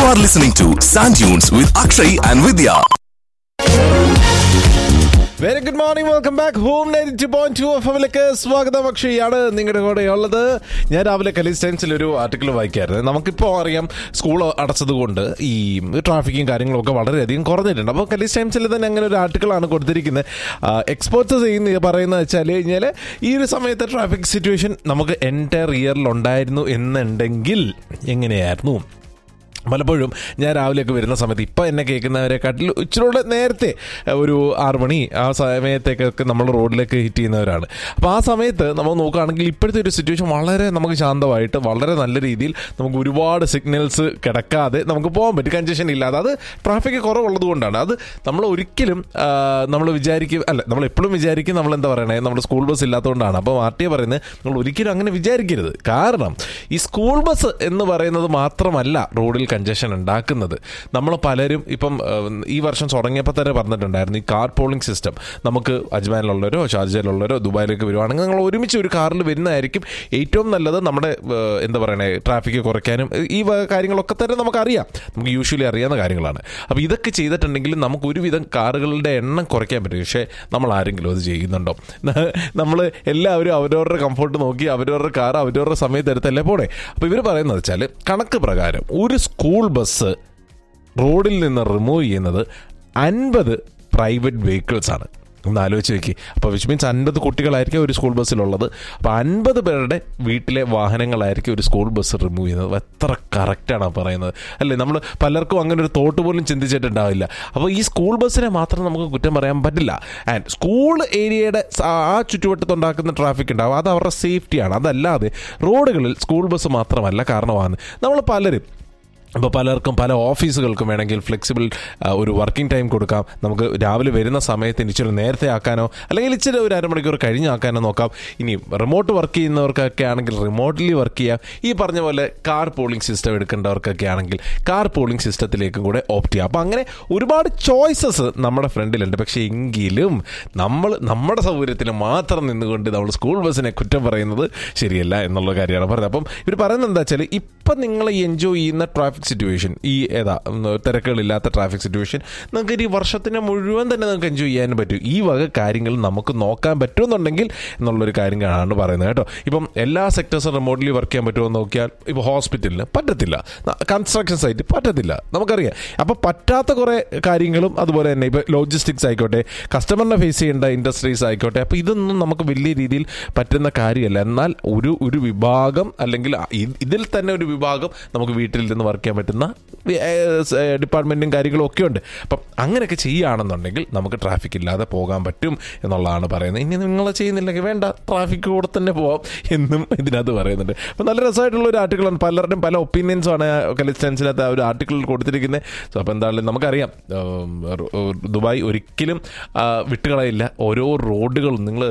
are listening to Sand Dunes with Akshay and Vidya. Very good morning welcome back home ninety point two F എമ്മിലേക്ക് സ്വാഗതം അക്ഷയാണ് നിങ്ങളുടെ കൂടെ ഉള്ളത് ഞാൻ രാവിലെ കലീസ് ടൈംസിൽ ഒരു ആർട്ടിക്കിൾ വായിക്കായിരുന്നു നമുക്കിപ്പോൾ അറിയാം സ്കൂൾ അടച്ചത് കൊണ്ട് ഈ ട്രാഫിക്കും കാര്യങ്ങളും ഒക്കെ വളരെയധികം കുറഞ്ഞിട്ടുണ്ട് അപ്പോൾ കലീസ് ടൈംസിൽ തന്നെ അങ്ങനെ ഒരു ആർട്ടിക്കിളാണ് കൊടുത്തിരിക്കുന്നത് എക്സ്പോർട്സ് ചെയ്യുന്ന പറയുന്നത് വെച്ചാൽ കഴിഞ്ഞാൽ ഈ ഒരു സമയത്തെ ട്രാഫിക് സിറ്റുവേഷൻ നമുക്ക് എൻറ്റയർ ഇയറിൽ ഉണ്ടായിരുന്നു എന്നുണ്ടെങ്കിൽ എങ്ങനെയായിരുന്നു പലപ്പോഴും ഞാൻ രാവിലെയൊക്കെ വരുന്ന സമയത്ത് ഇപ്പം എന്നെ കേൾക്കുന്നവരെക്കാട്ടിൽ ഇച്ചിരൂടെ നേരത്തെ ഒരു ആറ് മണി ആ സമയത്തേക്കൊക്കെ നമ്മൾ റോഡിലേക്ക് ഹിറ്റ് ചെയ്യുന്നവരാണ് അപ്പോൾ ആ സമയത്ത് നമ്മൾ നോക്കുകയാണെങ്കിൽ ഇപ്പോഴത്തെ ഒരു സിറ്റുവേഷൻ വളരെ നമുക്ക് ശാന്തമായിട്ട് വളരെ നല്ല രീതിയിൽ നമുക്ക് ഒരുപാട് സിഗ്നൽസ് കിടക്കാതെ നമുക്ക് പോകാൻ പറ്റും കൺജഷൻ ഇല്ലാതെ അത് ട്രാഫിക് കുറവുള്ളത് കൊണ്ടാണ് അത് നമ്മൾ ഒരിക്കലും നമ്മൾ വിചാരിക്കും അല്ല നമ്മൾ എപ്പോഴും വിചാരിക്കും നമ്മൾ എന്താ പറയണേ നമ്മുടെ സ്കൂൾ ബസ് ഇല്ലാത്തതുകൊണ്ടാണ് അപ്പോൾ ആർ ടി പറയുന്നത് നമ്മൾ ഒരിക്കലും അങ്ങനെ വിചാരിക്കരുത് കാരണം ഈ സ്കൂൾ ബസ് എന്ന് പറയുന്നത് മാത്രമല്ല റോഡിൽ കൺജഷൻ ഉണ്ടാക്കുന്നത് നമ്മൾ പലരും ഇപ്പം ഏഹ്, ഈ വർഷം തുടങ്ങിയപ്പോൾ തന്നെ പറഞ്ഞിട്ടുണ്ടായിരുന്നു ഈ കാർ പോളിംഗ് സിസ്റ്റം നമുക്ക് അജ്മാനിലുള്ളവരോ ഷാർജയിലുള്ളവരോ ദുബായിലേക്ക് വരുവാണെങ്കിൽ നിങ്ങൾ ഒരുമിച്ച് ഒരു കാറിൽ വരുന്നതായിരിക്കും ഏറ്റവും നല്ലത് നമ്മുടെ ഏഹ്, എന്താ പറയണേ ട്രാഫിക് കുറയ്ക്കാനും ഈ വക കാര്യങ്ങളൊക്കെ തന്നെ നമുക്കറിയാം നമുക്ക് യൂഷ്വലി അറിയാവുന്ന കാര്യങ്ങളാണ് അപ്പോൾ ഇതൊക്കെ ചെയ്തിട്ടുണ്ടെങ്കിൽ നമുക്ക് ഒരുവിധം കാറുകളുടെ എണ്ണം കുറയ്ക്കാൻ പറ്റും പക്ഷേ നമ്മൾ ആരെങ്കിലും അത് ചെയ്യുന്നുണ്ടോ നമ്മൾ എല്ലാവരും അവരവരുടെ കംഫർട്ട് നോക്കി അവരവരുടെ കാർ അവരവരുടെ സമയത്ത് എടുത്തല്ലേ പോണേ അപ്പോൾ ഇവർ പറയുന്നത് വെച്ചാൽ കണക്ക് പ്രകാരം ഒരു സ്കൂൾ ബസ് റോഡിൽ നിന്ന് റിമൂവ് ചെയ്യുന്നത് അൻപത് പ്രൈവറ്റ് വെഹിക്കിൾസ് ആണ് ഒന്ന് ആലോചിച്ച് നോക്കി അപ്പോൾ വിച്ച് മീൻസ് അൻപത് കുട്ടികളായിരിക്കും ഒരു സ്കൂൾ ബസ്സിലുള്ളത് അപ്പോൾ അൻപത് പേരുടെ വീട്ടിലെ വാഹനങ്ങളായിരിക്കും ഒരു സ്കൂൾ ബസ് റിമൂവ് ചെയ്യുന്നത് എത്ര കറക്റ്റാണ് പറയുന്നത് അല്ലേ നമ്മൾ പലർക്കും അങ്ങനെ ഒരു തോട്ട് പോലും ചിന്തിച്ചിട്ടുണ്ടാവില്ല അപ്പോൾ ഈ സ്കൂൾ ബസ്സിനെ മാത്രം നമുക്ക് കുറ്റം പറയാൻ പറ്റില്ല ആൻഡ് സ്കൂൾ ഏരിയയുടെ സ- ആ ചുറ്റുവട്ടത്തുണ്ടാക്കുന്ന ട്രാഫിക് ഉണ്ടാവും അത് അവരുടെ സേഫ്റ്റിയാണ് അതല്ലാതെ റോഡുകളിൽ സ്കൂൾ ബസ് മാത്രമല്ല കാരണമാണ് നമ്മൾ പലരും ഇപ്പോൾ പലർക്കും പല ഓഫീസുകൾക്കും വേണമെങ്കിൽ ഫ്ലെക്സിബിൾ ആ, ഒരു വർക്കിംഗ് ടൈം കൊടുക്കാം നമുക്ക് രാവിലെ വരുന്ന സമയത്തിന് ഇച്ചിരി നേരത്തെ ആക്കാനോ അല്ലെങ്കിൽ ഇച്ചിരി ഒരു അരമണിക്കൂർ കഴിഞ്ഞ് ആക്കാനോ നോക്കാം ഇനി റിമോട്ട് വർക്ക് ചെയ്യുന്നവർക്കൊക്കെ ആണെങ്കിൽ റിമോട്ട്ലി വർക്ക് ചെയ്യാം ഈ പറഞ്ഞ പോലെ കാർ പോളിംഗ് സിസ്റ്റം എടുക്കേണ്ടവർക്കൊക്കെ ആണെങ്കിൽ കാർ പോളിംഗ് സിസ്റ്റത്തിലേക്കും കൂടെ ഓപ്റ്റ് ചെയ്യാം അപ്പോൾ അങ്ങനെ ഒരുപാട് ചോയ്സസ് നമ്മുടെ ഫ്രണ്ടിലുണ്ട് പക്ഷേ എങ്കിലും നമ്മൾ നമ്മുടെ സൗകര്യത്തിന് മാത്രം നിന്നുകൊണ്ട് നമ്മൾ സ്കൂൾ ബസ്സിനെ കുറ്റം പറയുന്നത് ശരിയല്ല എന്നുള്ള കാര്യമാണ് പറയുന്നത് അപ്പം ഇവർ പറയുന്നത് എന്താ വെച്ചാൽ ഇപ്പം നിങ്ങൾ എൻജോയ് ചെയ്യുന്ന ട്രാഫിക് സിറ്റുവേഷൻ ഈ ഏതാ ഉം, തിരക്കുകളില്ലാത്ത ട്രാഫിക് സിറ്റുവേഷൻ നിങ്ങൾക്ക് ഈ വർഷത്തിനെ മുഴുവൻ തന്നെ നിങ്ങൾക്ക് എൻജോയ് ചെയ്യാനും പറ്റും ഈ വക കാര്യങ്ങൾ നമുക്ക് നോക്കാൻ പറ്റുമെന്നുണ്ടെങ്കിൽ എന്നുള്ളൊരു കാര്യങ്ങളാണ് പറയുന്നത് കേട്ടോ ഇപ്പം എല്ലാ സെക്ടേഴ്സും റിമോട്ട്ലി വർക്ക് ചെയ്യാൻ പറ്റുമോ എന്ന് നോക്കിയാൽ ഇപ്പോൾ ഹോസ്പിറ്റലിന് പറ്റത്തില്ല കൺസ്ട്രക്ഷൻ സൈറ്റ് പറ്റത്തില്ല നമുക്കറിയാം അപ്പോൾ പറ്റാത്ത കുറേ കാര്യങ്ങളും അതുപോലെ തന്നെ ഇപ്പോൾ ലോജിസ്റ്റിക്സ് ആയിക്കോട്ടെ കസ്റ്റമറിനെ ഫേസ് ചെയ്യേണ്ട ഇൻഡസ്ട്രീസ് ആയിക്കോട്ടെ അപ്പോൾ ഇതൊന്നും നമുക്ക് വലിയ രീതിയിൽ പറ്റുന്ന കാര്യമല്ല എന്നാൽ ഒരു ഒരു വിഭാഗം അല്ലെങ്കിൽ ഇ- ഇതിൽ തന്നെ ഒരു വിഭാഗം നമുക്ക് വീട്ടിൽ നിന്ന് വർക്ക് ചെയ്യാൻ പറ്റുന്ന ഡിപ്പാർട്ട്മെൻറ്റും കാര്യങ്ങളും ഒക്കെ ഉണ്ട് അപ്പം അങ്ങനെയൊക്കെ ചെയ്യുകയാണെന്നുണ്ടെങ്കിൽ നമുക്ക് ട്രാഫിക് ഇല്ലാതെ പോകാൻ പറ്റും എന്നുള്ളതാണ് പറയുന്നത് ഇനി നിങ്ങൾ ചെയ്യുന്നില്ലെങ്കിൽ വേണ്ട ട്രാഫിക് കൂടെ തന്നെ പോവാം എന്നും ഇതിനകത്ത് പറയുന്നുണ്ട് അപ്പം നല്ല രസമായിട്ടുള്ള ഒരു ആർട്ടിക്കിളാണ് പലരുടെയും പല ഒപ്പീനിയൻസുമാണ് കലിസ്റ്റൻസിനകത്ത് ആ ഒരു ആർട്ടിക്കിളിൽ കൊടുത്തിരിക്കുന്നത് സോ അപ്പോൾ എന്തായാലും നമുക്കറിയാം ഉം, റു- ദുബായ് ഒരിക്കലും ആ, വിട്ടുകളയില്ല ഓരോ റോഡുകളും നിങ്ങൾ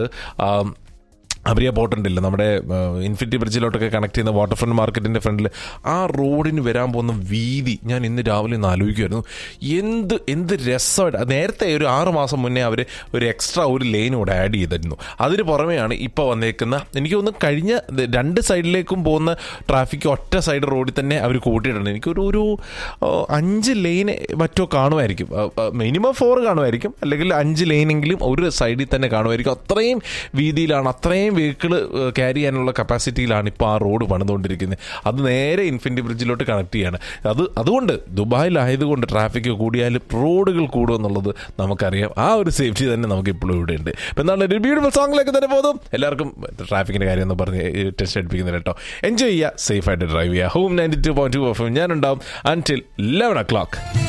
അബരിയ പോർട്ടുണ്ടല്ലോ നമ്മുടെ ഇൻഫിനിറ്റി ബ്രിഡ്ജിലോട്ടൊക്കെ കണക്ട് ചെയ്യുന്ന വാട്ടർ ഫ്രണ്ട് മാർക്കറ്റിൻ്റെ ഫ്രണ്ടിൽ ആ റോഡിന് വരാൻ പോകുന്ന വീതി ഞാൻ ഇന്ന് രാവിലെ ഒന്ന് ആലോചിക്കുമായിരുന്നു എന്ത് എന്ത് രസമായിട്ട് നേരത്തെ ഒരു ആറ് മാസം മുന്നേ അവർ ഒരു എക്സ്ട്രാ ഒരു ലൈൻ കൂടെ ആഡ് ചെയ്തിരുന്നു അതിന് പുറമെയാണ് ഇപ്പോൾ വന്നേക്കുന്ന എനിക്ക് തോന്നുന്നു കഴിഞ്ഞ ദ- രണ്ട് സൈഡിലേക്കും പോകുന്ന ട്രാഫിക് ഒറ്റ സൈഡ് റോഡിൽ തന്നെ അവർ കൂട്ടിയിട്ടുണ്ട് എനിക്കൊരു ഒരു ആ, അഞ്ച് ലൈൻ മറ്റോ കാണുമായിരിക്കും മിനിമം ഫോർ കാണുമായിരിക്കും അല്ലെങ്കിൽ അഞ്ച് ലൈനെങ്കിലും ഒരു സൈഡിൽ തന്നെ കാണുമായിരിക്കും അത്രയും വീതിയിലാണ് അത്രയും വെഹിക്കിൾ ക്യാരി ചെയ്യാനുള്ള കപ്പാസിറ്റിയിലാണ് ഇപ്പോൾ ആ റോഡ് പണിതുകൊണ്ടിരിക്കുന്നത് അത് നേരെ ഇൻഫിനിറ്റി ബ്രിഡ്ജിലോട്ട് കണക്ട് ചെയ്യാണ് അത് അതുകൊണ്ട് ദുബായിലായതുകൊണ്ട് ട്രാഫിക് കൂടിയാലും റോഡുകൾ കൂടും എന്നുള്ളത് നമുക്കറിയാം ആ ഒരു സേഫ്റ്റി തന്നെ നമുക്ക് ഇപ്പോഴും ഇവിടെ ഉണ്ട് അപ്പം എന്താണ് ഒരു ബ്യൂട്ടിഫുൾ സോങ്ങിലേക്ക് തന്നെ പോകും എല്ലാവർക്കും ട്രാഫിക്കിൻ്റെ കാര്യം എന്ന് പറഞ്ഞ് ടെസ്റ്റ് അടിപ്പിക്കുന്നത് കേട്ടോ എൻജോയ് ചെയ്യുക സേഫ് ആയിട്ട് ഡ്രൈവ് ചെയ്യുക home ninety two point two F ഞാനുണ്ടാവും അൻറ്റിൽ ലെവൻ ഒ ക്ലോക്ക്